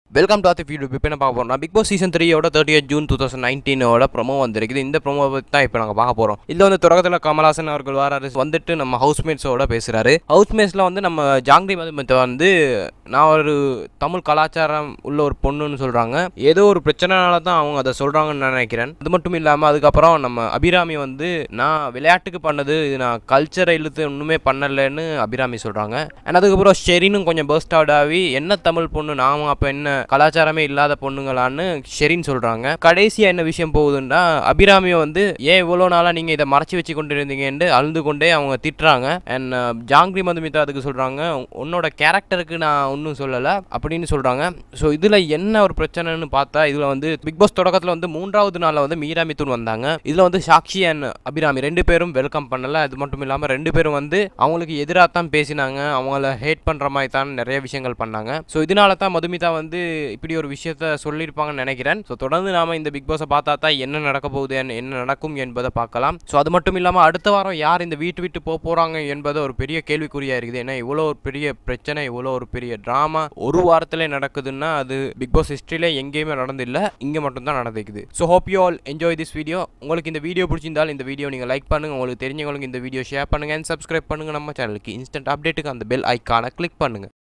welcome to ஆத்தி video இப்போ என்ன பார்க்க போறோம்னா பிக் பாஸ் சீசன் த்ரீயோட தேர்ட்டி ஜூன் டூ தௌசண்ட் நைன்டீனோட ப்ரொமோ வந்திருக்குது இந்த ப்ரோமோ பற்றி தான் இப்போ நாங்கள் பார்க்க போகிறோம் இதில் வந்து தொடக்கத்தில் கமல்ஹாசன் அவர்கள் வராரு வந்துட்டு நம்ம ஹவுஸ்மேட்ஸோட பேசுகிறாரு ஹவுஸ்மேட்ஸில் வந்து நம்ம ஜாங்டி மதுமத்தை வந்து நான் ஒரு தமிழ் கலாச்சாரம் உள்ள ஒரு பொண்ணுன்னு சொல்கிறாங்க ஏதோ ஒரு பிரச்சனைனால தான் அவங்க அதை சொல்கிறாங்கன்னு நினைக்கிறேன் அது மட்டும் இல்லாமல் அதுக்கப்புறம் நம்ம அபிராமி வந்து நான் விளையாட்டுக்கு பண்ணது இது நான் கல்ச்சரை இழுத்து ஒன்றுமே பண்ணலைன்னு அபிராமி சொல்கிறாங்க அண்ட் அதுக்கப்புறம் ஷெரினும் கொஞ்சம் பர்ஸ்ட் அவுட் ஆகி என்ன தமிழ் பொண்ணு நாம அப்போ என்ன கலாச்சாரமே இல்லாத பொண்ணுங்களான்னு ஷெரின் சொல்கிறாங்க கடைசியாக என்ன விஷயம் போகுதுன்னா அபிராமியை வந்து ஏன் இவ்வளோ நாளாக நீங்கள் இதை மறைச்சி வச்சு கொண்டு இருந்தீங்கன்னு அழுந்து கொண்டே அவங்க திட்டுறாங்க அண்ட் ஜாங்கிரி மதுமிதா அதுக்கு சொல்கிறாங்க உன்னோட கேரக்டருக்கு நான் ஒன்றும் சொல்லலை அப்படின்னு சொல்கிறாங்க ஸோ இதில் என்ன ஒரு பிரச்சனைன்னு பார்த்தா இதில் வந்து பிக் பாஸ் தொடக்கத்தில் வந்து மூன்றாவது நாளில் வந்து மீரா மிதுன் வந்தாங்க இதில் வந்து சாக்ஷி அண்ட் அபிராமி ரெண்டு பேரும் வெல்கம் பண்ணல அது மட்டும் இல்லாமல் ரெண்டு பேரும் வந்து அவங்களுக்கு எதிராக தான் பேசினாங்க அவங்கள ஹேட் பண்ணுற மாதிரி தான் நிறைய விஷயங்கள் பண்ணாங்க ஸோ இதனால தான் மதுமிதா வந்து இப்படி ஒரு விஷயத்த சொல்லியிருப்பாங்கன்னு நினைக்கிறேன் ஸோ தொடர்ந்து நாம இந்த பிக் பாஸை பார்த்தா தான் என்ன நடக்க போகுது என்ன- என்ன நடக்கும் என்பதை பார்க்கலாம் ஸோ அது மட்டும் இல்லாமல் அடுத்த வாரம் யார் இந்த வீட்டு விட்டு போக போகிறாங்க என்பது ஒரு பெரிய கேள்விக்குறியாக இருக்குது ஏன்னா இவ்வளோ ஒரு பெரிய பிரச்சனை இவ்வளோ ஒரு பெரிய ட்ராமா ஒரு வாரத்திலே நடக்குதுன்னா அது பிக் பாஸ் ஹிஸ்ட்ரியில எங்கேயுமே நடந்தில்லை இங்கே மட்டும்தான் நடந்துக்குது so hope you all enjoy this video உங்களுக்கு இந்த வீடியோ பிடிச்சிருந்தால் இந்த வீடியோ நீங்கள் லைக் பண்ணுங்க உங்களுக்கு தெரிஞ்சவங்களுக்கு இந்த வீடியோ ஷேர் பண்ணுங்க அண்ட் சப்ஸ்கிரைப் பண்ணுங்க நம்ம சேனலுக்கு இன்ஸ்டன்ட் அப்டேட்டுக்கு அந்த பெல் ஐக்கானை கிளிக் பண்ணுங்க